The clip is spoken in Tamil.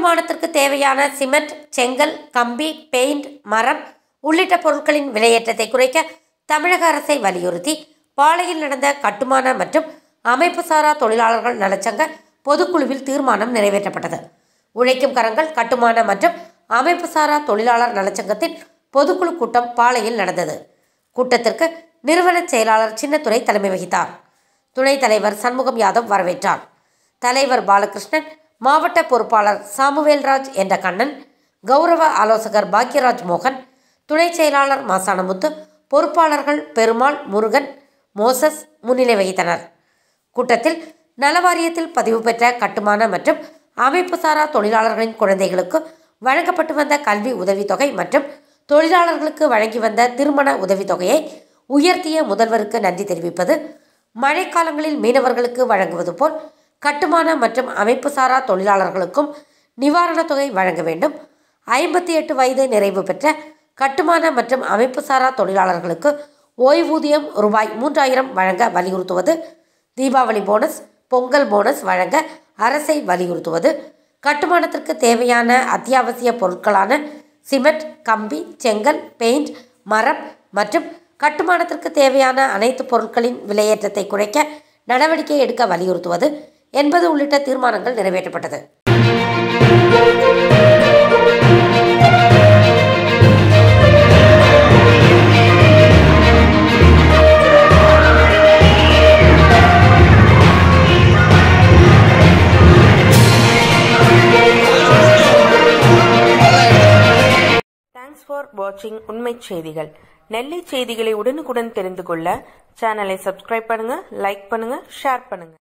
கட்டுமானத்திற்கு தேவையான சிமெண்ட் செங்கல் கம்பி பெயிண்ட் மரம் உள்ளிட்ட பொருட்களின் விலையேற்றத்தை குறைக்க தமிழக அரசை வலியுறுத்தி பாளையில் நடந்த கட்டுமான மற்றும் அமைப்புசாரா தொழிலாளர்கள் நலச்சங்க பொதுக்குழுவில் தீர்மானம் நிறைவேற்றப்பட்டது உழைக்கும் கரங்கள் கட்டுமான மற்றும் அமைப்புசாரா தொழிலாளர் நலச்சங்கத்தின் பொதுக்குழு கூட்டம் பாளையில் நடந்தது கூட்டத்திற்கு நிறுவன செயலாளர் சின்னத்துரை தலைமை வகித்தார் துணைத் தலைவர் சண்முகம் யாதவ் வரவேற்றார் தலைவர் பாலகிருஷ்ணன் மாவட்ட பொறுப்பாளர் சாமுவேல்ராஜ் என்ற கண்ணன் கௌரவ ஆலோசகர் பாக்யராஜ் மோகன் துணை செயலாளர் மாசானமுத்து பொறுப்பாளர்கள் பெருமாள் முருகன் மோசஸ் முன்னிலை வகித்தனர் கூட்டத்தில் நலவாரியத்தில் பதிவு பெற்ற கட்டுமான மற்றும் அமைப்புசாரா தொழிலாளர்களின் குழந்தைகளுக்கு வழங்கப்பட்டு வந்த கல்வி உதவித்தொகை மற்றும் தொழிலாளர்களுக்கு வழங்கி வந்த திருமண உதவித்தொகையை உயர்த்திய முதல்வருக்கு நன்றி தெரிவிப்பது மழைக்காலங்களில் மீனவர்களுக்கு வழங்குவது போல் கட்டுமான மற்றும் அமைப்புசாரா தொழிலாளர்களுக்கும் நிவாரணத் தொகை வழங்க வேண்டும் ஐம்பத்தி எட்டு வயது நிறைவு பெற்ற கட்டுமான மற்றும் அமைப்புசாரா தொழிலாளர்களுக்கு ஓய்வூதியம் ரூபாய் மூன்றாயிரம் வழங்க வலியுறுத்துவது தீபாவளி போனஸ் பொங்கல் போனஸ் வழங்க அரசை வலியுறுத்துவது கட்டுமானத்திற்கு தேவையான அத்தியாவசிய பொருட்களான சிமெண்ட் கம்பி செங்கல் பெயிண்ட் மரம் மற்றும் கட்டுமானத்திற்கு தேவையான அனைத்து பொருட்களின் விலையேற்றத்தை குறைக்க நடவடிக்கை எடுக்க வலியுறுத்துவது என்பது உள்ளிட்ட தீர்மானங்கள் நிறைவேற்றப்பட்டது தேங்க்ஸ் ஃபார் வாட்சிங் உண்மை செய்திகள் நெல்லை செய்திகளை உடனுக்குடன் தெரிந்து கொள்ள சேனலை சப்ஸ்கிரைப் பண்ணுங்க லைக் பண்ணுங்க ஷேர் பண்ணுங்க